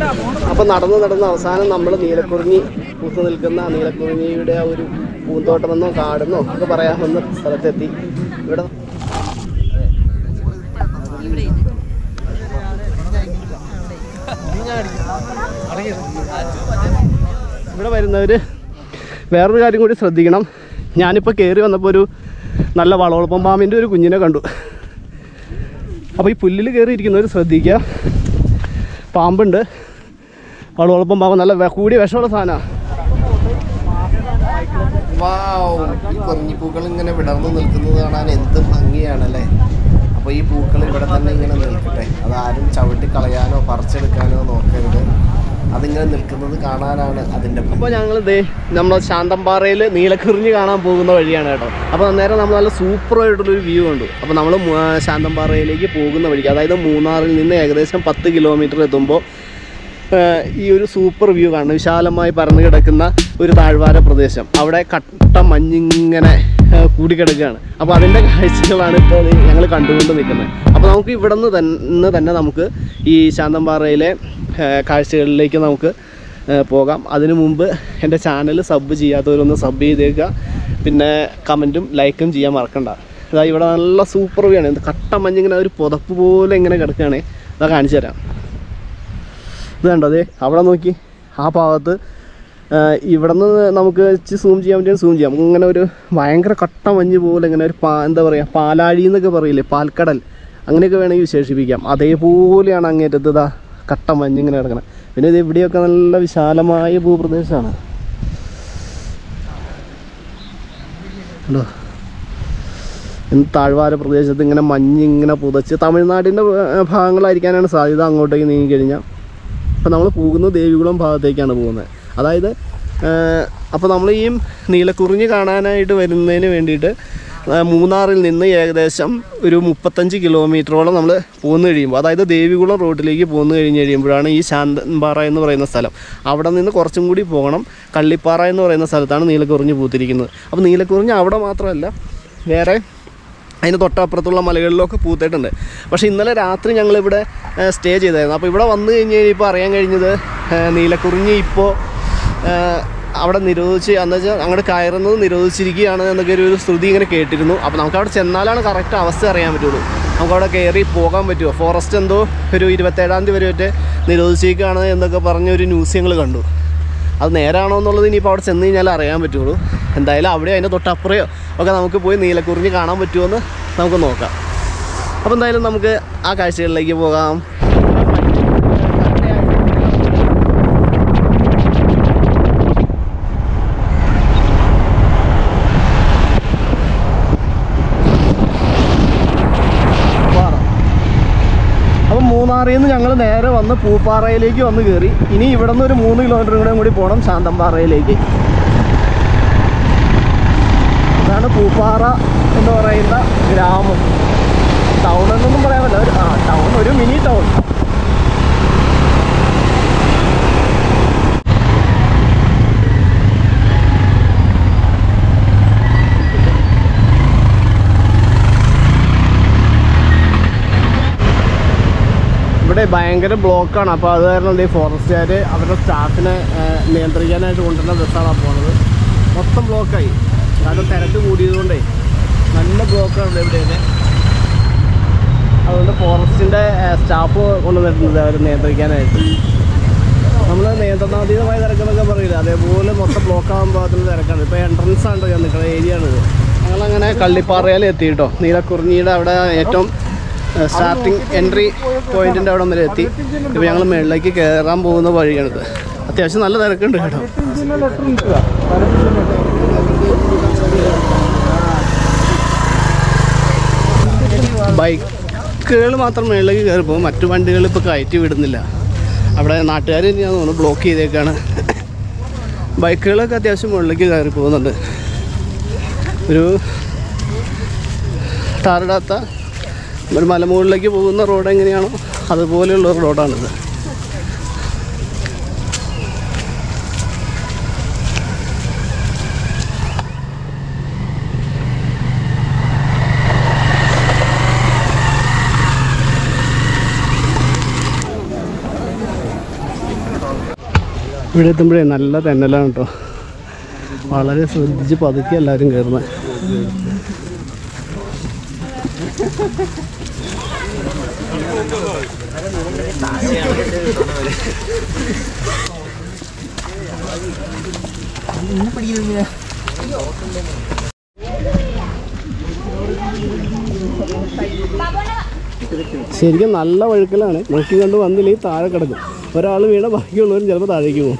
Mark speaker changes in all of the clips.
Speaker 1: അപ്പം നടന്ന് നടന്ന് അവസാനം നമ്മൾ നീലക്കുറിഞ്ഞി പൂത്തു നിൽക്കുന്ന ആ നീലക്കുറിഞ്ഞിയുടെ ആ ഒരു പൂന്തോട്ടമെന്നോ കാടെന്നോ ഒക്കെ പറയാവുന്ന സ്ഥലത്തെത്തി ഇവിടെ ഇവിടെ വരുന്നവർ വേറൊരു കാര്യം കൂടി ശ്രദ്ധിക്കണം ഞാനിപ്പോൾ കയറി വന്നപ്പോൾ ഒരു നല്ല വളവളപ്പം പാമ്പിൻ്റെ ഒരു കുഞ്ഞിനെ കണ്ടു അപ്പോൾ ഈ പുല്ലിൽ കയറിയിരിക്കുന്നവർ ശ്രദ്ധിക്കുക പാമ്പുണ്ട് വളവളപ്പം പാമ്പ് നല്ല വെ- കൂടിയ വിഷമുള്ള സാധനമാണ്
Speaker 2: വാവ് ഈ കുറിഞ്ഞിപ്പൂക്കൾ ഇങ്ങനെ വിടർന്നു നിൽക്കുന്നത് കാണാൻ എന്ത് ഭംഗിയാണല്ലേ അപ്പോൾ ഈ പൂക്കൾ ഇവിടെ തന്നെ ഇങ്ങനെ നിൽക്കട്ടെ അതാരും ചവിട്ടി കളയാനോ പറിച്ചെടുക്കാനോ നോക്കരുത് അതിങ്ങനെ നിൽക്കുന്നത് കാണാനാണ് അതിൻ്റെ ഭംഗി.
Speaker 1: അപ്പോൾ ഞങ്ങൾ ദേ നമ്മൾ ശാന്തമ്പാറയിൽ നീലക്കുറിഞ്ഞി കാണാൻ പോകുന്ന വഴിയാണ് കേട്ടോ അപ്പോൾ അന്നേരം നമ്മൾ നല്ല സൂപ്പറായിട്ടുള്ളൊരു വ്യൂ കണ്ടു അപ്പോൾ നമ്മൾ ശാന്തമ്പാറയിലേക്ക് പോകുന്ന വഴിക്ക് അതായത് മൂന്നാറിൽ നിന്ന് ഏകദേശം പത്ത് കിലോമീറ്റർ എത്തുമ്പോൾ ഈ ഒരു സൂപ്പർ വ്യൂ കാണുന്നു വിശാലമായി പരന്നു കിടക്കുന്ന ഒരു താഴ്വാര പ്രദേശം അവിടെ കട്ട മഞ്ഞിങ്ങനെ ആ, കൂടിക്കിടക്കുകയാണ് അപ്പോൾ അതിൻ്റെ കാഴ്ചകളാണ് ഇപ്പോൾ ഞങ്ങൾ കണ്ടുകൊണ്ട് നിൽക്കുന്നത് അപ്പോൾ നമുക്ക് ഇവിടെ നിന്ന് തന്നെ തന്നെ നമുക്ക് ഈ ശാന്തമ്പാറയിലെ ആ, കാഴ്ചകളിലേക്ക് നമുക്ക് ആ, പോകാം അതിനു മുമ്പ് എൻ്റെ ചാനൽ സബ് ചെയ്യാത്തവരൊന്ന് സബ് ചെയ്തേക്കുക പിന്നെ കമൻറ്റും ലൈക്കും ചെയ്യാൻ മറക്കണ്ട അതായത് ഇവിടെ നല്ല സൂപ്പർ വ്യൂ ആണ് എന്ത് കട്ട മഞ്ഞിങ്ങനെ ഒരു പുതപ്പ് പോലെ ഇങ്ങനെ കിടക്കുകയാണ് അതാ കാണിച്ചു തരാം ഇത് കണ്ടോ അതെ അവിടെ നോക്കി ആ ഭാഗത്ത് ഇവിടെ നിന്ന് നമുക്ക് സൂം ചെയ്യാൻ പറ്റിയ സൂം ചെയ്യാം നമുക്ക് ഇങ്ങനെ ഒരു ഭയങ്കര കട്ട മഞ്ഞ് പോലെ ഇങ്ങനെ ഒരു പാ എന്താ പറയുക പാലാഴി എന്നൊക്കെ പറയില്ലേ പാൽക്കടൽ അങ്ങനെയൊക്കെ വേണമെങ്കിൽ വിശേഷിപ്പിക്കാം അതേപോലെയാണ് അങ്ങേറ്റത്ത് ഇതാ കട്ട മഞ്ഞ് ഇങ്ങനെ കിടക്കണം പിന്നെ ഇത് ഇവിടെയൊക്കെ നല്ല വിശാലമായ ഭൂപ്രദേശമാണ് കണ്ടോ ഇന്ന് താഴ്വാര പ്രദേശത്ത് ഇങ്ങനെ മഞ്ഞ് ഇങ്ങനെ പുതച്ച് തമിഴ്നാടിൻ്റെ ഏർ, ഭാഗങ്ങളായിരിക്കാനാണ് സാധ്യത അങ്ങോട്ടേക്ക് നീങ്ങി കഴിഞ്ഞാൽ അപ്പോൾ നമ്മൾ പോകുന്നത് ദേവികുളം ഭാഗത്തേക്കാണ് പോകുന്നത് അതായത് അപ്പോൾ നമ്മൾ ഈ നീലക്കുറിഞ്ഞി കാണാനായിട്ട് വരുന്നതിന് വേണ്ടിയിട്ട് ആ, മൂന്നാറിൽ നിന്ന് ഏകദേശം ഒരു മുപ്പത്തഞ്ച് കിലോമീറ്ററോളം നമ്മൾ പോന്നു കഴിയുമ്പോൾ അതായത് ദേവികുളം റോഡിലേക്ക് പോന്നു കഴിഞ്ഞ് കഴിയുമ്പോഴാണ് ഈ ശാന്തൻപാറ എന്ന് പറയുന്ന സ്ഥലം അവിടെ നിന്ന് കുറച്ചും കൂടി പോകണം കള്ളിപ്പാറ എന്ന് പറയുന്ന സ്ഥലത്താണ് നീലക്കുറിഞ്ഞി പൂത്തിരിക്കുന്നത് അപ്പോൾ നീലക്കുറിഞ്ഞി അവിടെ മാത്രമല്ല വേറെ അതിന് തൊട്ടപ്പുറത്തുള്ള മലകളിലൊക്കെ പൂത്തിട്ടുണ്ട് പക്ഷേ ഇന്നലെ രാത്രി ഞങ്ങളിവിടെ സ്റ്റേ ചെയ്തായിരുന്നു അപ്പോൾ ഇവിടെ വന്നു കഴിഞ്ഞ് കഴിഞ്ഞപ്പോൾ അറിയാൻ കഴിഞ്ഞത് ആ, നീലക്കുറിഞ്ഞി ഇപ്പോൾ അവിടെ നിരോധിച്ച് എന്ന് വെച്ചാൽ അങ്ങോട്ട് കയറുന്നത് നിരോധിച്ചിരിക്കുകയാണ് എന്നൊക്കെ ഒരു ഒരു ശ്രുതി ഇങ്ങനെ കേട്ടിരുന്നു അപ്പോൾ നമുക്ക് അവിടെ ചെന്നാലാണ് കറക്റ്റ് അവസ്ഥ അറിയാൻ പറ്റുള്ളൂ നമുക്ക് അവിടെ കയറി പോകാൻ പറ്റുമോ ഫോറസ്റ്റ് എന്തോ ഒരു ഇരുപത്തേഴാം തീയതി വരെ ഒറ്റ നിരോധിച്ചിരിക്കുകയാണ് എന്നൊക്കെ പറഞ്ഞ ഒരു ന്യൂസ് ഞങ്ങൾ കണ്ടു അത് നേരാണോ എന്നുള്ളത് ഇനിയിപ്പോൾ അവിടെ ചെന്ന് കഴിഞ്ഞാൽ അറിയാൻ പറ്റുള്ളൂ എന്തായാലും അവിടെ അതിൻ്റെ തൊട്ടപ്പുറയോ ഒക്കെ നമുക്ക് പോയി നീലക്കുറിഞ്ഞ് കാണാൻ പറ്റുമെന്ന് നമുക്ക് നോക്കാം അപ്പോൾ എന്തായാലും നമുക്ക് ആ കാഴ്ചകളിലേക്ക് പോകാം പാറ അപ്പം മൂന്നാറിൽ നിന്ന് ഞങ്ങൾ നേരെ വന്ന് പൂപ്പാറയിലേക്ക് വന്ന് കയറി ഇനി ഇവിടെ നിന്ന് ഒരു മൂന്ന് കിലോമീറ്റർ കൂടെ കൂടി പോകണം ശാന്തമ്പാറയിലേക്ക് ഇതാണ് പൂപ്പാറ എന്ന് പറയുന്ന ഗ്രാമം ടൗൺ എന്നൊന്നും പറയാൻ പറ്റില്ല ഒരു ആ ടൗൺ ഒരു മിനി ടൗൺ ഇവിടെ ഭയങ്കര ബ്ലോക്കാണ് അപ്പോൾ അത് കാരണം ഈ ഫോറസ്റ്റുകാർ അവരുടെ സ്റ്റാഫിനെ ഏഹ്, നിയന്ത്രിക്കാനായിട്ട് കൊണ്ടുവരുന്ന ബസ്സാണ് പോകുന്നത് മൊത്തം ബ്ലോക്കായി കാരണം തിരക്ക് കൂടിയതുകൊണ്ടേ നല്ല ബ്ലോക്കാണ് ഇവിടെയൊക്കെ അതുകൊണ്ട് ഫോറസ്റ്റിൻ്റെ സ്റ്റാഫ് കൊണ്ടുവന്നിട്ടുണ്ട് അവർ നിയന്ത്രിക്കാനായിട്ട് നമ്മൾ നിയന്ത്രണാതീതമായ തിരക്കെന്നൊക്കെ പറയില്ല അതേപോലെ മൊത്തം ബ്ലോക്ക് ആകുമ്പോൾ അതിന് തിരക്കാണ് ഇപ്പോൾ എൻട്രൻസ് ആണ് ഞാൻ നിൽക്കുന്ന ഏരിയ ആണിത് ഞങ്ങളങ്ങനെ കള്ളിപ്പാറയിൽ എത്തി കേട്ടോ നീലക്കുറിഞ്ഞിയുടെ അവിടെ ഏറ്റവും സ്റ്റാർട്ടിങ് എൻട്രി പോയിന്റിൻ്റെ അവിടെ വരെ എത്തി ഇപ്പോൾ ഞങ്ങൾ മുകളിലേക്ക് കയറാൻ പോകുന്ന വഴിയാണിത് അത്യാവശ്യം നല്ല തിരക്കുണ്ട് കേട്ടോ ബൈക്കുകൾ മാത്രം മുകളിലേക്ക് കയറി പോകും മറ്റു വണ്ടികൾ ഇപ്പോൾ കയറ്റി വിടുന്നില്ല അവിടെ നാട്ടുകാർ ഞാൻ തോന്നുന്നു ബ്ലോക്ക് ചെയ്തേക്കാണ് ബൈക്കുകളൊക്കെ അത്യാവശ്യം മുകളിലേക്ക് കയറി പോകുന്നുണ്ട് ഒരു ടാറിടാത്ത ഒരു മലമുകളിലേക്ക് പോകുന്ന റോഡ് എങ്ങനെയാണോ അതുപോലെയുള്ള ഒരു റോഡാണിത് ഇവിടെ എത്തുമ്പോഴേ നല്ല തെന്നലാണ് കേട്ടോ വളരെ ശ്രദ്ധിച്ച് പതുക്കെ എല്ലാവരും കയറുന്നത് ശരിക്കും നല്ല വഴുക്കലാണ് നോക്കി കണ്ട് വന്നില്ലെങ്കിൽ താഴെ കിടക്കും ഒരാൾ വീണ ബാക്കിയുള്ളവരും ചിലപ്പോൾ താഴേക്ക് പോകും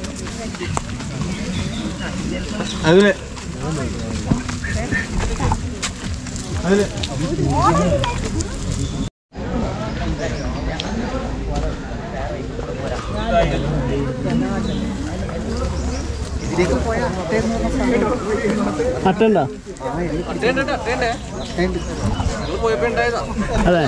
Speaker 3: അതില് അതില്
Speaker 1: അട്ടണ്ട അതെ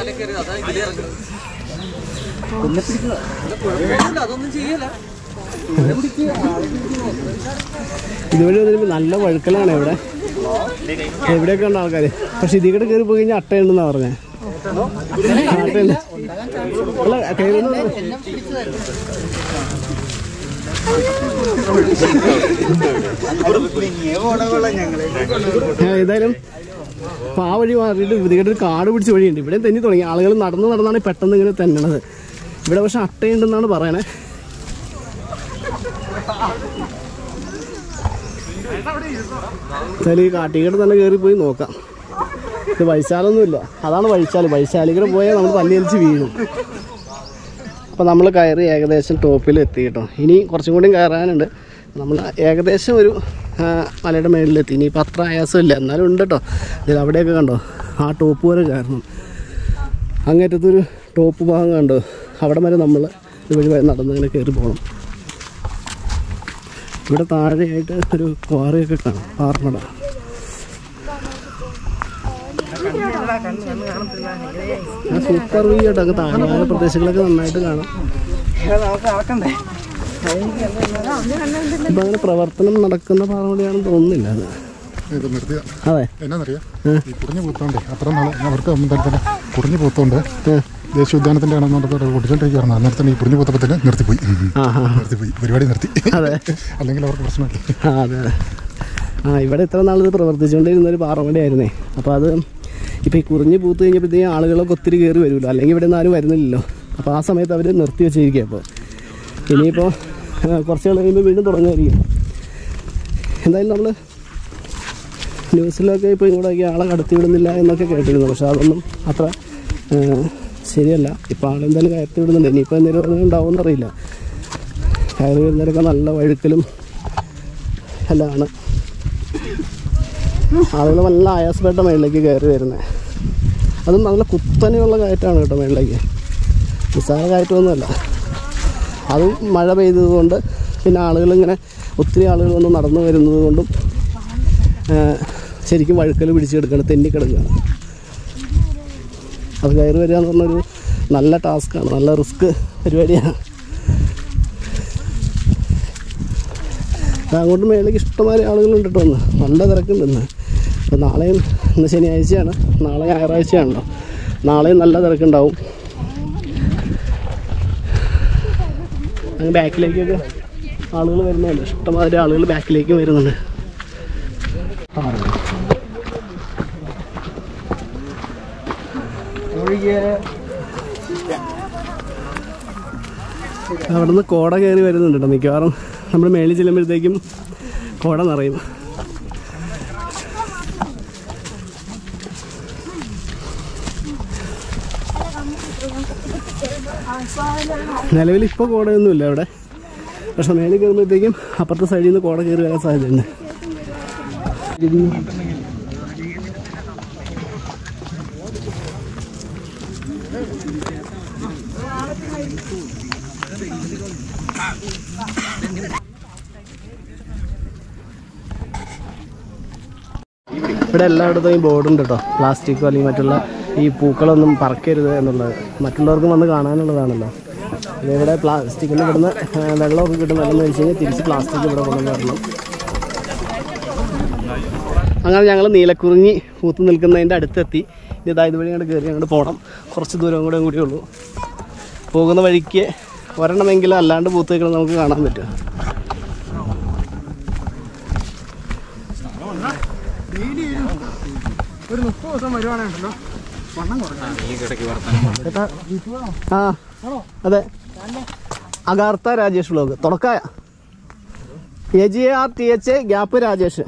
Speaker 1: ഇതുവഴി വന്നിട്ട് നല്ല വഴുക്കലാണ് ഇവിടെ എവിടെയൊക്കെ ഉണ്ട് ആൾക്കാർ പക്ഷെ ഇതിൽ കൂടെ കയറി പോയി കഴിഞ്ഞാൽ അട്ടയുണ്ടെന്നാ പറഞ്ഞേ അട്ടയുണ്ട് അല്ല കയറുന്ന ആ, ഏതായാലും അപ്പൊ ആ വഴി മാറിയിട്ട് ഇതികട്ട് ഒരു കാട് പിടിച്ച വഴിയുണ്ട് ഇവിടെ തെന്നി തുടങ്ങി ആളുകൾ നടന്ന് നടന്നാണ് പെട്ടെന്ന് ഇങ്ങനെ തെന്നണത് ഇവിടെ പക്ഷെ അട്ടയുണ്ടെന്നാണ് പറയണേ എന്തായാലും ഈ കാട്ടിക്കട്ട് തന്നെ കയറി പോയി നോക്കാം ഇത് വഴിച്ചാലൊന്നുമില്ല അതാണ് വഴിച്ചാൽ വഴിച്ചാലിക്കടെ പോയാൽ നമ്മൾ തല്ലിയലിച്ച് വീഴും അപ്പോൾ നമ്മൾ കയറി ഏകദേശം ടോപ്പിൽ എത്തി കേട്ടോ ഇനി കുറച്ചും കൂടി കയറാനുണ്ട് നമ്മൾ ഏകദേശം ഒരു ആ, മലയുടെ മേളിലെത്തി ഇനിയിപ്പോൾ അത്ര ആയാസമില്ല എന്നാലും ഉണ്ട് കേട്ടോ ഇതിൽ അവിടെയൊക്കെ കണ്ടോ ആ ടോപ്പ് വരെ കയറണം അങ്ങേറ്റത്തൊരു ടോപ്പ് ഭാഗം കണ്ടോ അവിടെ വരെ നമ്മൾ ഇതുവഴി വരെ നടന്ന് ഇങ്ങനെ കയറി പോകണം ഇവിടെ താഴെയായിട്ട് ഒരു ക്വാറിയൊക്കെ കാണാം പാർമട സൂപ്പർ വ്യൂ കേട്ടോ അങ്ങ് താഴ്വാര പ്രദേശങ്ങളൊക്കെ നന്നായിട്ട് കാണാം ഇപ്പം അങ്ങനെ പ്രവർത്തനം നടക്കുന്ന പാറമടയാണെന്ന് തോന്നുന്നില്ല അത്
Speaker 4: ഇത് നിർത്തിയ
Speaker 1: അതെ
Speaker 4: എന്നാന്നറിയാം ഈ കുറിഞ്ഞു പൂത്തോണ്ടേ അത്ര നാളെ അവർക്ക് തന്നെ കുറിഞ്ഞു പൂത്തോണ്ട് ദേശീയ ഉദ്യാനത്തിന്റെ ആണെന്നുള്ളത് പൊട്ടിച്ചോണ്ടിരിക്കുകയായിരുന്നു അന്നേരത്തിന് ഈ കുറിഞ്ഞു പൂത്തപ്പത്തിന് നിർത്തിപ്പോയി
Speaker 1: ആ ആ
Speaker 4: നിർത്തിപ്പോയി പരിപാടി നിർത്തി
Speaker 1: അതെ
Speaker 4: അല്ലെങ്കിൽ അവർക്ക് പ്രശ്നമില്ല
Speaker 1: ആ അതെ അതെ ആ ഇവിടെ ഇത്ര നാളിത് പ്രവർത്തിച്ചുകൊണ്ടിരുന്ന ഒരു പാറമടയായിരുന്നേ അപ്പോൾ അത് ഇപ്പോൾ ഈ കുറിഞ്ഞ് പൂത്ത് കഴിഞ്ഞപ്പോഴത്തേക്കും ആളുകളൊക്കെ ഒത്തിരി കയറി വരുമല്ലോ അല്ലെങ്കിൽ ഇവിടെ നിന്ന് ആരും വരുന്നില്ലല്ലോ അപ്പോൾ ആ സമയത്ത് അവർ നിർത്തി വെച്ചിരിക്കുക അപ്പോൾ ഇനിയിപ്പോൾ കുറച്ച് നാൾ കഴിയുമ്പോൾ വീണ്ടും തുടങ്ങുമായിരിക്കും എന്തായാലും നമ്മൾ ന്യൂസിലൊക്കെ ഇപ്പോൾ ഇങ്ങോട്ടേക്ക് ആളെ കടത്തി വിടുന്നില്ല എന്നൊക്കെ കേട്ടിരുന്നു പക്ഷെ അതൊന്നും അത്ര ആ, ശരിയല്ല ഇപ്പോൾ ആളെന്തായാലും കയറ്റി വിടുന്നുണ്ട് ഇനിയിപ്പോൾ എന്തെങ്കിലും ഉണ്ടാവുമെന്ന് അറിയില്ല കയറി വരുന്നവരൊക്കെ നല്ല വഴുക്കലും എല്ലാമാണ് ആളുകൾ നല്ല ആയാസപ്പെട്ട മേളിലേക്ക് കയറി വരുന്നത് അതും നല്ല കുത്തനെയുള്ള കയറ്റമാണ് കേട്ടോ മേളിലേക്ക് നിസ്സാര കയറ്റമൊന്നുമല്ല അതും മഴ പെയ്തതുകൊണ്ട് പിന്നെ ആളുകൾ ഇങ്ങനെ ഒത്തിരി ആളുകൾ വന്ന് നടന്നു വരുന്നത് കൊണ്ടും ആ, ശരിക്കും വഴുക്കൽ പിടിച്ചെടുക്കുകയാണ് തെന്നിക്കിടക്കുകയാണ് അത് കയറി വരിക എന്ന് പറഞ്ഞൊരു നല്ല ടാസ്ക്കാണ് നല്ല റിസ്ക് പരിപാടിയാണ് ദാ അങ്ങോട്ട് മേലേക്ക് ഇഷ്ടംമാതിരി ആളുകളുണ്ട് കേട്ടോ ഒന്ന് നല്ല തിരക്കുണ്ട് ഇന്ന് അപ്പോൾ നാളെയും ഇന്ന് ശനിയാഴ്ചയാണ് നാളെ ഞായറാഴ്ചയാണല്ലോ നാളെയും നല്ല തിരക്കുണ്ടാവും അങ്ങ് ബാക്കിലേക്കൊക്കെ ആളുകൾ വരുന്നുണ്ട് ഇഷ്ടംമാതിരി ആളുകൾ ബാക്കിലേക്കും വരുന്നുണ്ട് അവിടെ നിന്ന് കോട കയറി വരുന്നുണ്ട് കേട്ടോ മിക്കവാറും നമ്മൾ മേളിൽ ചെല്ലുമ്പോഴത്തേക്കും കോട നിറയും നിലവിൽ ഇപ്പോൾ കോടയൊന്നുമില്ല അവിടെ പക്ഷെ മേളിൽ കയറുമ്പോഴത്തേക്കും അപ്പുറത്തെ സൈഡിൽ നിന്ന് കോട കയറി വരാൻ സാധ്യതയുണ്ട് ഇവിടെ എല്ലായിടത്തും ഈ ബോർഡുണ്ട് കേട്ടോ പ്ലാസ്റ്റിക്കോ അല്ലെങ്കിൽ മറ്റുള്ള ഈ പൂക്കളൊന്നും പറക്കരുത് എന്നുള്ളത് മറ്റുള്ളവർക്കും വന്ന് കാണാനുള്ളതാണല്ലോ പിന്നെ ഇവിടെ പ്ലാസ്റ്റിക്കിൽ ഇവിടുന്ന് ആ, വെള്ളമൊക്കെ കിട്ടും വെള്ളം മേടിച്ച് കഴിഞ്ഞാൽ തിരിച്ച് പ്ലാസ്റ്റിക് ഇവിടെ കൊണ്ടുവന്ന് വരണം അങ്ങനെ ഞങ്ങൾ നീലക്കുറിഞ്ഞി പൂത്ത് നിൽക്കുന്നതിൻ്റെ അടുത്തെത്തി ഇനി ഇതാ ഇതുവഴി അങ്ങോട്ട് കയറി അങ്ങോട്ട് പോകണം കുറച്ച് ദൂരം കൂടെ കൂടിയേ ഉള്ളൂ പോകുന്ന വഴിക്ക് ഒരെണ്ണമെങ്കിലും അല്ലാണ്ട് പൂത്ത് നിൽക്കണം നമുക്ക് കാണാൻ പറ്റും
Speaker 3: ഒരു മുപ്പത് ദിവസം വരുവാണെന്നുണ്ടല്ലോ വണ്ണം കുറഞ്ഞു
Speaker 1: ആ അതെ അഗാർത്ത രാജേഷ് വ്ലോഗ് തുടക്കായ A G R T H gap Rajesh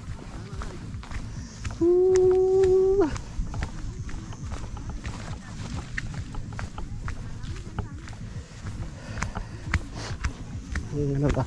Speaker 1: ഇങ്ങനെതാ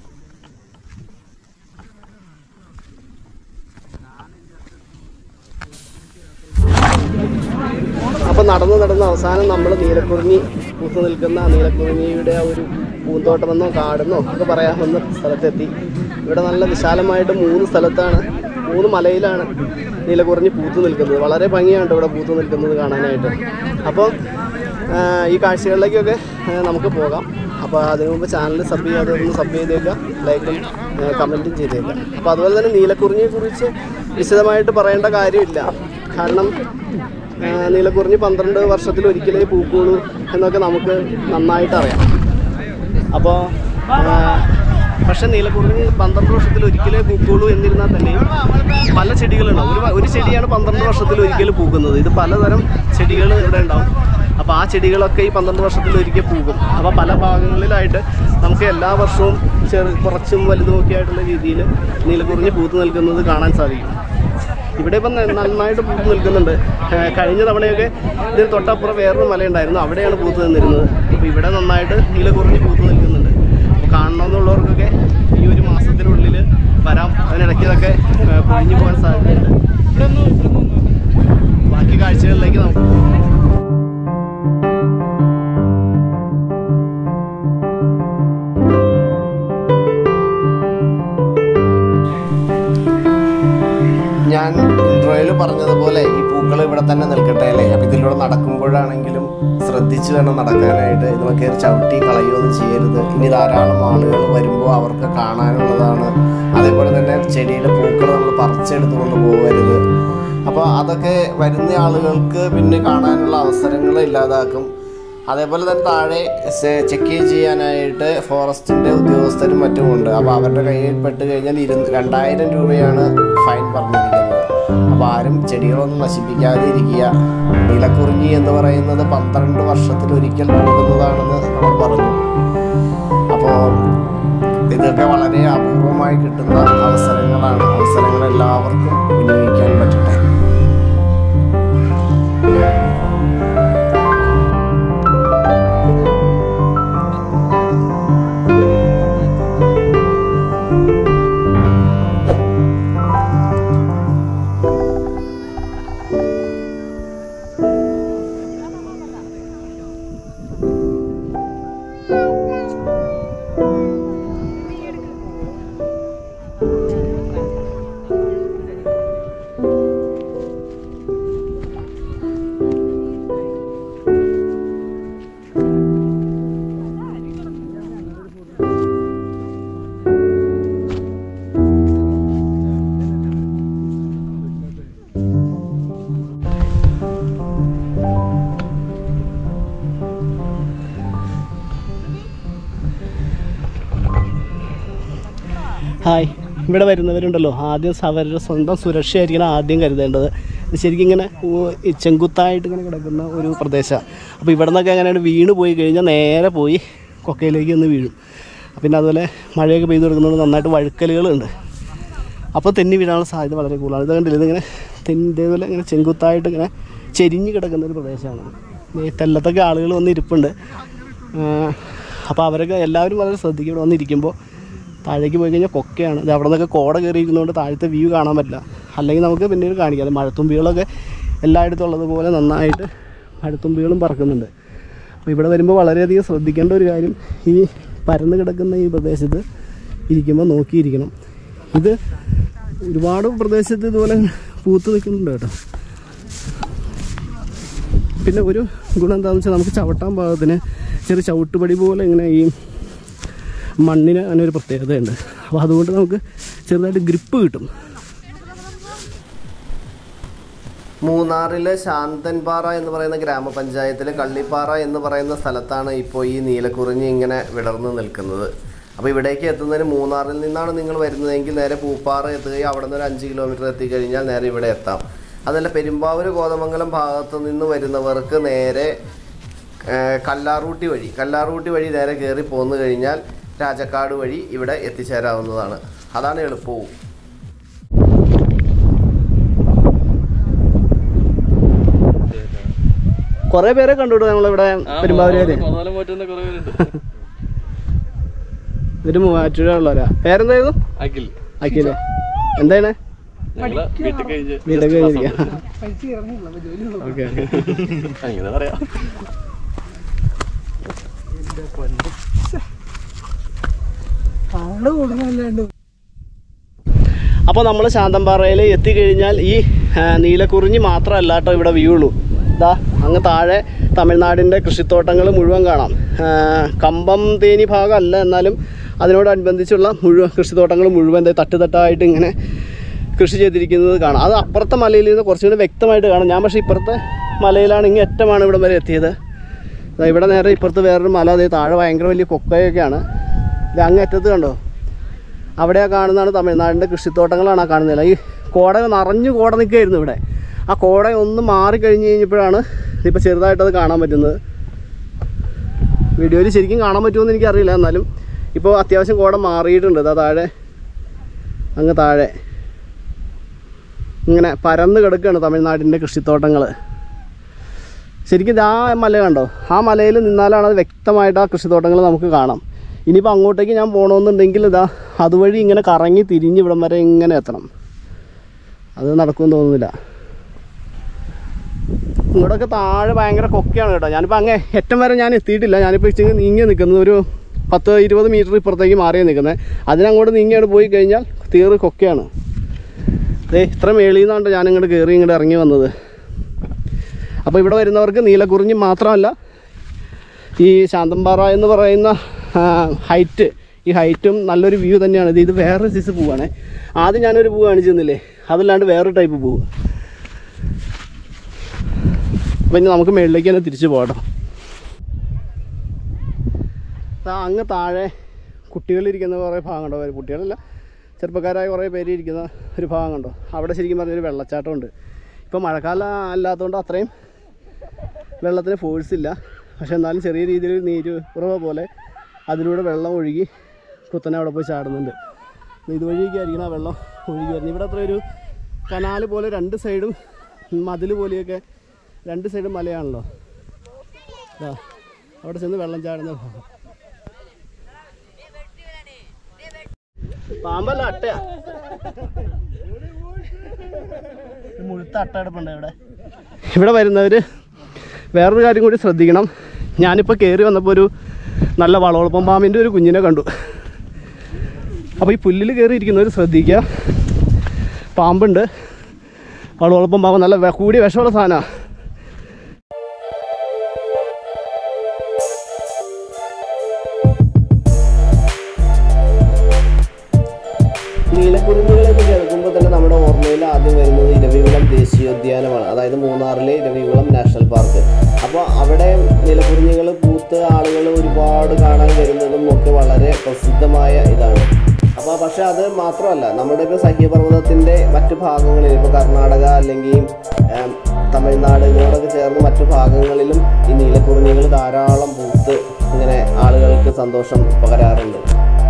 Speaker 1: അപ്പൊ നടന്ന് നടന്ന് അവസാനം നമ്മൾ നീലക്കുറിഞ്ഞി പൂത്തു നിൽക്കുന്ന നീലക്കുറിഞ്ഞിയുടെ ആ ഒരു പൂന്തോട്ടമെന്നോ കാടെന്നോ ഒക്കെ പറയാമെന്ന സ്ഥലത്തെത്തി ഇവിടെ നല്ല വിശാലമായിട്ട് മൂന്ന് സ്ഥലത്താണ് മൂന്ന് മലയിലാണ് നീലക്കുറിഞ്ഞി പൂത്തു നിൽക്കുന്നത് വളരെ ഭംഗിയാണ് ഇവിടെ പൂത്തു നിൽക്കുന്നത് കാണാനായിട്ട് അപ്പോൾ ഈ കാഴ്ചകളിലേക്കൊക്കെ ആ, നമുക്ക് പോകാം അപ്പോൾ അതിനു മുമ്പ് ചാനൽ സബ് ചെയ്യാതെ ഒന്ന് സബ് ചെയ്തേക്കുക ലൈക്കും കമൻറ്റും ചെയ്തേക്കുക അപ്പോൾ അതുപോലെ തന്നെ നീലക്കുറിഞ്ഞിയെ കുറിച്ച് വിശദമായിട്ട് പറയേണ്ട കാര്യമില്ല കാരണം ആ, നീലക്കുറിഞ്ഞി പന്ത്രണ്ട് വർഷത്തിൽ ഒരിക്കലേ പൂക്കുള്ളൂ എന്നൊക്കെ നമുക്ക് നന്നായിട്ട് അറിയാം അപ്പോൾ പക്ഷെ നീലക്കുറിഞ്ഞി പന്ത്രണ്ട് വർഷത്തിൽ ഒരിക്കലേ പൂക്കുള്ളൂ എന്നിരുന്നാൽ തന്നെയും പല ചെടികളുണ്ട് ഒരു വ- ഒരു ചെടിയാണ് പന്ത്രണ്ട് വർഷത്തിൽ ഒരിക്കൽ പൂക്കുന്നത് ഇത് പലതരം ചെടികൾ ഇവിടെ ഉണ്ടാവും അപ്പോൾ ആ ചെടികളൊക്കെ ഈ പന്ത്രണ്ട് വർഷത്തിൽ ഒരിക്കൽ പൂക്കും അപ്പോൾ പല ഭാഗങ്ങളിലായിട്ട് നമുക്ക് എല്ലാ വർഷവും ചെറു കുറച്ചും വലുതും ഒക്കെ ആയിട്ടുള്ള രീതിയിൽ നീലക്കുറിഞ്ഞി പൂത്ത് നിൽക്കുന്നത് കാണാൻ സാധിക്കും ഇവിടെ ഇപ്പം ന- നന്നായിട്ട് പൂത്ത് നിൽക്കുന്നുണ്ട് ഏഹ് കഴിഞ്ഞ തവണയൊക്കെ ഇതിന് തൊട്ടപ്പുറം വേറൊരു മലയുണ്ടായിരുന്നു അവിടെയാണ് പൂത്ത് നിന്നിരുന്നത് അപ്പോൾ ഇവിടെ നന്നായിട്ട് നീല കുറഞ്ഞ് പൂത്ത് നിൽക്കുന്നുണ്ട് അപ്പോൾ കാണണമെന്നുള്ളവർക്കൊക്കെ ഈ ഒരു മാസത്തിനുള്ളിൽ വരാം അതിനിടയ്ക്ക് ഇതൊക്കെ ഏഹ് പൊഴിഞ്ഞു പോകാൻ സാധ്യതയുണ്ട് ബാക്കി കാഴ്ചകളിലേക്ക് നമുക്ക് പോകാം.
Speaker 2: ഞാൻ ഇൻട്രോയിൽ പറഞ്ഞതുപോലെ ഈ പൂക്കൾ ഇവിടെ തന്നെ നിൽക്കട്ടെ അല്ലേ അപ്പം ഇതിലൂടെ നടക്കുമ്പോഴാണെങ്കിലും ശ്രദ്ധിച്ചു വേണം നടക്കാനായിട്ട് ഇതുമ കയറി ചവിട്ടി കളയുകയൊന്നും ചെയ്യരുത് ഇനി ധാരാളം ആളുകൾ വരുമ്പോൾ അവർക്ക് കാണാനുള്ളതാണ് അതേപോലെ തന്നെ ചെടിയുടെ പൂക്കൾ നമ്മൾ പറിച്ചെടുത്തുകൊണ്ട് പോകരുത് അപ്പോൾ അതൊക്കെ വരുന്ന ആളുകൾക്ക് പിന്നെ കാണാനുള്ള അവസരങ്ങൾ ഇല്ലാതാക്കും അതേപോലെ തന്നെ താഴെ ചെക്ക് ചെയ്യാനായിട്ട് ഫോറസ്റ്റിൻ്റെ ഉദ്യോഗസ്ഥരും മറ്റുമുണ്ട് അപ്പോൾ അവരുടെ കയ്യിൽ പെട്ട് കഴിഞ്ഞാൽ ഇരു രണ്ടായിരം രൂപയാണ് ഫൈൻ പറഞ്ഞിരിക്കുന്നത് അപ്പോൾ ആരും ചെടികളൊന്നും നശിപ്പിക്കാതെ ഇരിക്കുക നീലക്കുറിഞ്ഞി എന്ന് പറയുന്നത് പന്ത്രണ്ട് വർഷത്തിലൊരിക്കൽ പോകുന്നതാണെന്ന് നമ്മൾ പറഞ്ഞു അപ്പോൾ ഇതൊക്കെ വളരെ അപൂർവമായി കിട്ടുന്ന അവസരങ്ങളാണ് അവസരങ്ങൾ എല്ലാവർക്കും വിനിയോഗിക്കാൻ പറ്റട്ടെ
Speaker 1: ഹായ് ഇവിടെ വരുന്നവരുണ്ടല്ലോ ആദ്യം അവരുടെ സ്വന്തം സുരക്ഷയായിരിക്കണം ആദ്യം കരുതേണ്ടത് ഇത് ശരിക്കും ഇങ്ങനെ ഊ- ഈ ചെങ്കുത്തായിട്ട് ഇങ്ങനെ കിടക്കുന്ന ഒരു പ്രദേശമാണ് അപ്പോൾ ഇവിടെ നിന്നൊക്കെ എങ്ങനെയാണ് വീണ് പോയി കഴിഞ്ഞാൽ നേരെ പോയി കൊക്കയിലേക്ക് ഒന്ന് വീഴും പിന്നെ അതുപോലെ മഴയൊക്കെ പെയ്ത് കൊടുക്കുന്നതുകൊണ്ട് നന്നായിട്ട് വഴുക്കലുകളുണ്ട് അപ്പോൾ തെന്നി വീഴാനുള്ള സാധ്യത വളരെ കൂടുതലാണ് ഇത് കണ്ടില്ല ഇതിങ്ങനെ തെന്നി ഇതേപോലെ ഇങ്ങനെ ചെങ്കുത്തായിട്ട് ഇങ്ങനെ ചെരിഞ്ഞ് കിടക്കുന്ന ഒരു പ്രദേശമാണ് ഈ തെല്ലത്തൊക്കെ ആളുകൾ വന്ന് ഇരിപ്പുണ്ട് അപ്പോൾ അവരൊക്കെ എല്ലാവരും വളരെ ശ്രദ്ധിക്കും ഇവിടെ വന്നിരിക്കുമ്പോൾ താഴേക്ക് പോയി കഴിഞ്ഞാൽ കൊക്കയാണ് ഇത് അവിടെ നിന്നൊക്കെ കോട കയറിയിരിക്കുന്നതുകൊണ്ട് താഴത്തെ വ്യൂ കാണാൻ പറ്റില്ല അല്ലെങ്കിൽ നമുക്ക് പിന്നീട് കാണിക്കാം അത് മഴത്തുമ്പികളൊക്കെ എല്ലായിടത്തും ഉള്ളതുപോലെ നന്നായിട്ട് മഴത്തുമ്പികളും പറക്കുന്നുണ്ട് അപ്പോൾ ഇവിടെ വരുമ്പോൾ വളരെയധികം ശ്രദ്ധിക്കേണ്ട ഒരു കാര്യം ഈ പരന്ന് കിടക്കുന്ന ഈ പ്രദേശത്ത് ഇരിക്കുമ്പോൾ നോക്കിയിരിക്കണം ഇത് ഒരുപാട് പ്രദേശത്ത് ഇതുപോലെ പൂത്ത് നിൽക്കുന്നുണ്ട് കേട്ടോ പിന്നെ ഒരു ഗുണം എന്താണെന്ന് വെച്ചാൽ നമുക്ക് ചവിട്ടാൻ പാകത്തിന് ചെറിയ ചവിട്ടുപടി പോലെ ഇങ്ങനെ ഈ മണ്ണിന് അങ്ങനെ ഒരു പ്രത്യേകതയുണ്ട് അപ്പോൾ അതുകൊണ്ട് നമുക്ക് ചെറുതായിട്ട് ഗ്രിപ്പ് കിട്ടും
Speaker 2: മൂന്നാറിലെ ശാന്തൻപാറ എന്ന് പറയുന്ന ഗ്രാമപഞ്ചായത്തിലെ കള്ളിപ്പാറ എന്ന് പറയുന്ന സ്ഥലത്താണ് ഇപ്പോൾ ഈ നീലക്കുറിഞ്ഞി ഇങ്ങനെ വിടർന്നു നിൽക്കുന്നത് അപ്പോൾ ഇവിടേക്ക് എത്തുന്നതിന് മൂന്നാറിൽ നിന്നാണ് നിങ്ങൾ വരുന്നതെങ്കിൽ നേരെ പൂപ്പാറ എത്തുകയും അവിടെ നിന്ന് ഒരു അഞ്ച് കിലോമീറ്റർ എത്തിക്കഴിഞ്ഞാൽ നേരെ ഇവിടെ എത്താം അതല്ല പെരുമ്പാവൂർ കോതമംഗലം ഭാഗത്ത് നിന്ന് വരുന്നവർക്ക് നേരെ ഏഹ്, കല്ലാറൂട്ടി വഴി കല്ലാറൂട്ടി വഴി നേരെ കയറി പോന്നു കഴിഞ്ഞാൽ രാജക്കാട് വഴി ഇവിടെ എത്തിച്ചേരാവുന്നതാണ് അതാണ് എളുപ്പവും
Speaker 1: കുറെ പേരെ കണ്ടുവിട്ടു നമ്മളിവിടെ പെരുമ്പാവൂര് ഒരു മൂവാറ്റുപുഴ ഉള്ളവരാ പേരെന്തായിരുന്നു
Speaker 5: അഖിൽ
Speaker 1: അഖിലോ എന്താണ്
Speaker 5: ഞങ്ങള് വീട്ടിൽ കഴിഞ്ഞ്
Speaker 1: വീട്ടിൽ കഴിഞ്ഞിരിക്കാം
Speaker 3: കഴിച്ച് ഇറങ്ങിയില്ല അപ്പൊ ജോലി നോക്കാം
Speaker 1: ഓക്കെ
Speaker 5: അങ്ങനെ പറയാം
Speaker 3: ആള് കൊടുക്കല്ലാണ്ട്
Speaker 1: അപ്പോൾ നമ്മൾ ശാന്തമ്പാറയിൽ എത്തിക്കഴിഞ്ഞാൽ ഈ ആ, നീലക്കുറിഞ്ഞി മാത്രമല്ല കേട്ടോ ഇവിടെ വ്യൂ ഉള്ളൂ ഇതാ അങ്ങ് താഴെ തമിഴ്നാടിൻ്റെ കൃഷിത്തോട്ടങ്ങൾ മുഴുവൻ കാണാം ആ, കമ്പം തേനി ഭാഗമല്ല എന്നാലും അതിനോടനുബന്ധിച്ചുള്ള മുഴുവൻ കൃഷിത്തോട്ടങ്ങൾ മുഴുവൻ ദേ തട്ട് തട്ടായിട്ട് ഇങ്ങനെ കൃഷി ചെയ്തിരിക്കുന്നത് കാണാം അത് അപ്പുറത്തെ മലയിൽ നിന്ന് കുറച്ചും കൂടി വ്യക്തമായിട്ട് കാണാം ഞാൻ പക്ഷേ ഇപ്പുറത്തെ മലയിലാണ് ഇങ്ങനെ അറ്റമാണ് ഇവിടം വരെ എത്തിയത് ദാ ഇവിടെ നേരെ ഇപ്പുറത്ത് വേറൊരു മല അതേ താഴെ ഭയങ്കര വലിയ കൊക്കയൊക്കെയാണ് ഇത് അങ്ങ് അറ്റത്ത് കണ്ടോ അവിടെ ആ കാണുന്നതാണ് തമിഴ്നാടിൻ്റെ കൃഷിത്തോട്ടങ്ങളാണ് ആ കാണുന്നത് ഈ കോട നിറഞ്ഞു കോട നിൽക്കുകയായിരുന്നു ഇവിടെ ആ കോട ഒന്ന് മാറി കഴിഞ്ഞ് കഴിഞ്ഞപ്പോഴാണ് ഇപ്പോൾ ചെറുതായിട്ടത് കാണാൻ പറ്റുന്നത് വീഡിയോയിൽ ശരിക്കും കാണാൻ പറ്റുമെന്ന് എനിക്കറിയില്ല എന്നാലും ഇപ്പോൾ അത്യാവശ്യം കോട മാറിയിട്ടുണ്ട് ഇതാ താഴെ അങ്ങ് താഴെ ഇങ്ങനെ പരന്ന് കിടക്കുകയാണ് തമിഴ്നാടിൻ്റെ കൃഷിത്തോട്ടങ്ങൾ ശരിക്കും ഇത് ആ മല കണ്ടോ ആ മലയിൽ നിന്നാലാണ് അത് വ്യക്തമായിട്ട് ആ കൃഷിത്തോട്ടങ്ങൾ നമുക്ക് കാണാം ഇനിയിപ്പോൾ അങ്ങോട്ടേക്ക് ഞാൻ പോകണമെന്നുണ്ടെങ്കിൽ ഇതാ അതുവഴി ഇങ്ങനെ കറങ്ങി തിരിഞ്ഞ് ഇവിടം വരെ ഇങ്ങനെ എത്തണം അത് നടക്കുമെന്ന് തോന്നുന്നില്ല ഇങ്ങോട്ടൊക്കെ താഴെ ഭയങ്കര കൊക്കയാണ് കേട്ടോ ഞാനിപ്പോൾ അങ്ങേ ഏറ്റം വരെ ഞാൻ എത്തിയിട്ടില്ല ഞാനിപ്പോൾ ഇച്ചിരി നീങ്ങി നിൽക്കുന്നത് ഒരു പത്ത് ഇരുപത് മീറ്റർ ഇപ്പുറത്തേക്ക് മാറിയാണ് നിൽക്കുന്നത് അതിനങ്ങോട്ട് നീങ്ങിയോട്ട് പോയി കഴിഞ്ഞാൽ തീറ് കൊക്കയാണ് ദേ ഇത്ര മേളിൽ നിന്നാണ് ഞാൻ ഇങ്ങോട്ട് കയറി ഇങ്ങോട്ട് ഇറങ്ങി വന്നത് അപ്പോൾ ഇവിടെ വരുന്നവർക്ക് നീലക്കുറിഞ്ഞി മാത്രമല്ല ഈ ശാന്തമ്പാറ എന്ന് പറയുന്ന ഹൈറ്റ് ഈ ഹൈറ്റും നല്ലൊരു വ്യൂ തന്നെയാണ് ഇത് ഇത് വേറൊരു സൈസ് പൂവാണ് ആദ്യം ഞാനൊരു പൂ കാണിച്ചു തന്നില്ലേ അതല്ലാണ്ട് വേറൊരു ടൈപ്പ് പൂവ് അപ്പം ഇനി നമുക്ക് മുകളിലേക്ക് തന്നെ തിരിച്ചു പോകട്ടോ ദാ അങ്ങ് താഴെ കുട്ടികളിരിക്കുന്ന കുറേ ഭാഗം കണ്ടോ കുട്ടികളല്ല ചെറുപ്പക്കാരായ കുറേ പേര് ഇരിക്കുന്ന ഒരു ഭാഗം കണ്ടോ അവിടെ ശരിക്കും പറഞ്ഞൊരു വെള്ളച്ചാട്ടമുണ്ട് ഇപ്പോൾ മഴക്കാലം അല്ലാത്തതുകൊണ്ട് അത്രയും വെള്ളത്തിന് ഫോഴ്സ് ഇല്ല പക്ഷെ എന്നാലും ചെറിയ രീതിയിൽ നീര് ഉറവ പോലെ അതിലൂടെ വെള്ളം ഒഴുകി കുത്തനെ അവിടെ പോയി ചാടുന്നുണ്ട് ഇതുവഴിയൊക്കെ ആയിരിക്കണം ആ വെള്ളം ഒഴുകി വരുന്നത് ഇവിടെ അത്ര ഒരു കനാല് പോലെ രണ്ട് സൈഡും മതിൽ പോലെയൊക്കെ രണ്ട് സൈഡും മലയാണല്ലോ ഇതാ അവിടെ ചെന്ന് വെള്ളം ചാടുന്ന ഭാഗം പാമ്പല്ല അട്ടയാ ഇത് മുഴുത്ത അട്ട എടുപ്പുണ്ട് ഇവിടെ ഇവിടെ വരുന്നവർ വേറൊരു കാര്യം കൂടി ശ്രദ്ധിക്കണം ഞാനിപ്പോൾ കയറി വന്നപ്പോൾ ഒരു നല്ല വളവളപ്പം പാമ്പിൻ്റെ ഒരു കുഞ്ഞിനെ കണ്ടു അപ്പോൾ ഈ പുല്ലിൽ കയറി ഇരിക്കുന്നവർ ശ്രദ്ധിക്കുക പാമ്പുണ്ട് വളവളപ്പം പാമ്പ് നല്ല വെ- കൂടിയ വിഷമുള്ള സാധനമാണ് നീലക്കുറിഞ്ഞികളെന്ന് കേൾക്കുമ്പോൾ തന്നെ നമ്മുടെ ഓർമ്മയിൽ ആദ്യം വരുന്നത് ഇരവികുളം ദേശീയോദ്യാനമാണ് അതായത് മൂന്നാറിലെ ഇരവികുളം നാഷണൽ പാർക്ക് അപ്പോൾ അവിടെ നീലക്കുറിഞ്ഞികൾ പൂത്ത് ആളുകൾ ഒരുപാട് കാണാൻ വരുന്നതും ഒക്കെ വളരെ പ്രസിദ്ധമായ ഇതാണ് അപ്പോൾ പക്ഷേ അത് മാത്രമല്ല നമ്മുടെ ഇപ്പോൾ സഹ്യപർവ്വതത്തിൻ്റെ മറ്റു ഭാഗങ്ങളിൽ ഇപ്പോൾ കർണാടക അല്ലെങ്കിൽ ഏം, തമിഴ്നാട് ഇതിനോടൊക്കെ ചേർന്ന് മറ്റു ഭാഗങ്ങളിലും ഈ നീലക്കുറിഞ്ഞികൾ ധാരാളം പൂത്ത് ഇങ്ങനെ ആളുകൾക്ക് സന്തോഷം പകരാറുണ്ട്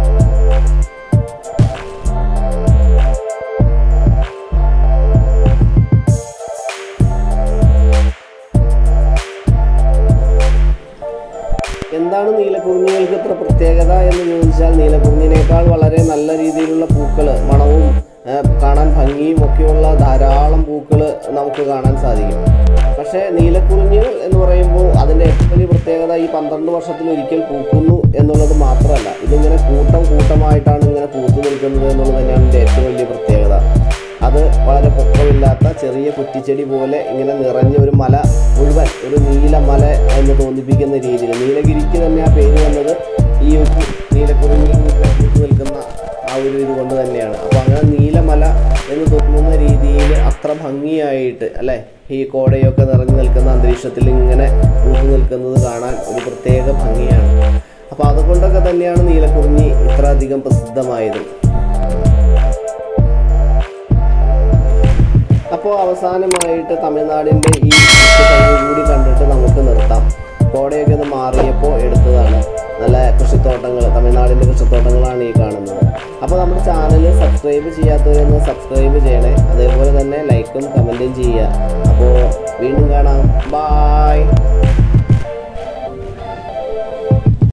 Speaker 1: എന്താണ് നീലക്കുറിഞ്ഞികൾക്ക് ഇത്ര പ്രത്യേകത എന്ന് ചോദിച്ചാൽ നീലക്കുറിഞ്ഞിനേക്കാൾ വളരെ നല്ല രീതിയിലുള്ള പൂക്കൾ മണവും ആ, കാണാൻ ഭംഗിയും ഒക്കെയുള്ള ധാരാളം പൂക്കൾ നമുക്ക് കാണാൻ സാധിക്കും പക്ഷേ നീലക്കുറിഞ്ഞികൾ എന്ന് പറയുമ്പോൾ അതിൻ്റെ ഏറ്റവും വലിയ പ്രത്യേകത ഈ പന്ത്രണ്ട് വർഷത്തിൽ ഒരിക്കൽ പൂക്കുന്നു എന്നുള്ളത് മാത്രമല്ല ഇതിങ്ങനെ കൂട്ടം കൂട്ടമായിട്ടാണ് ഇങ്ങനെ പൂത്തു നിൽക്കുന്നത് എന്നുള്ളത് തന്നെയാണ് ഇതിൻ്റെ ഏറ്റവും വലിയ പ്രത്യേകത അത് വളരെ പൊക്കമില്ലാത്ത ചെറിയ കുറ്റിച്ചെടി പോലെ ഇങ്ങനെ നിറഞ്ഞ ഒരു മല മുഴുവൻ ഒരു നീലമല എന്ന് തോന്നിപ്പിക്കുന്ന രീതിയിൽ നീലഗിരിക്ക് തന്നെ ആ പേര് വന്നത് ഈ ഒരു നീലക്കുറിഞ്ഞി ഇങ്ങനെ പൂത്തു നിൽക്കുന്ന ആ ഒരു ഇത് കൊണ്ട് തന്നെയാണ് അപ്പോൾ അങ്ങനെ നീലമല എന്ന് തോന്നുന്ന രീതിയിൽ അത്ര ഭംഗിയായിട്ട് അല്ലേ ഈ കോടയൊക്കെ നിറഞ്ഞു നിൽക്കുന്ന അന്തരീക്ഷത്തിൽ ഇങ്ങനെ പൂത്തു നിൽക്കുന്നത് കാണാൻ ഒരു പ്രത്യേക ഭംഗിയാണ് അപ്പോൾ അതുകൊണ്ടൊക്കെ തന്നെയാണ് നീലക്കുറിഞ്ഞി ഇത്ര അധികം പ്രസിദ്ധമായത് അപ്പോൾ
Speaker 2: അപ്പോൾ അവസാനമായിട്ട് തമിഴ്നാടിൻ്റെ ഈ കൃഷിഭംഗി കൂടി കണ്ടിട്ട് നമുക്ക് നിർത്താം കോടയൊക്കെ ഒന്ന് മാറിയപ്പോൾ എടുത്തതാണ് നല്ല കൃഷിത്തോട്ടങ്ങൾ തമിഴ്നാടിൻ്റെ കൃഷിത്തോട്ടങ്ങളാണ് ഈ കാണുന്നത് അപ്പോൾ നമ്മുടെ ചാനൽ സബ്സ്ക്രൈബ് ചെയ്യാത്തവരൊന്ന് സബ്സ്ക്രൈബ് ചെയ്യണേ അതേപോലെ തന്നെ ലൈക്കും കമൻറ്റും ചെയ്യുക അപ്പോൾ വീണ്ടും കാണാം ബായ്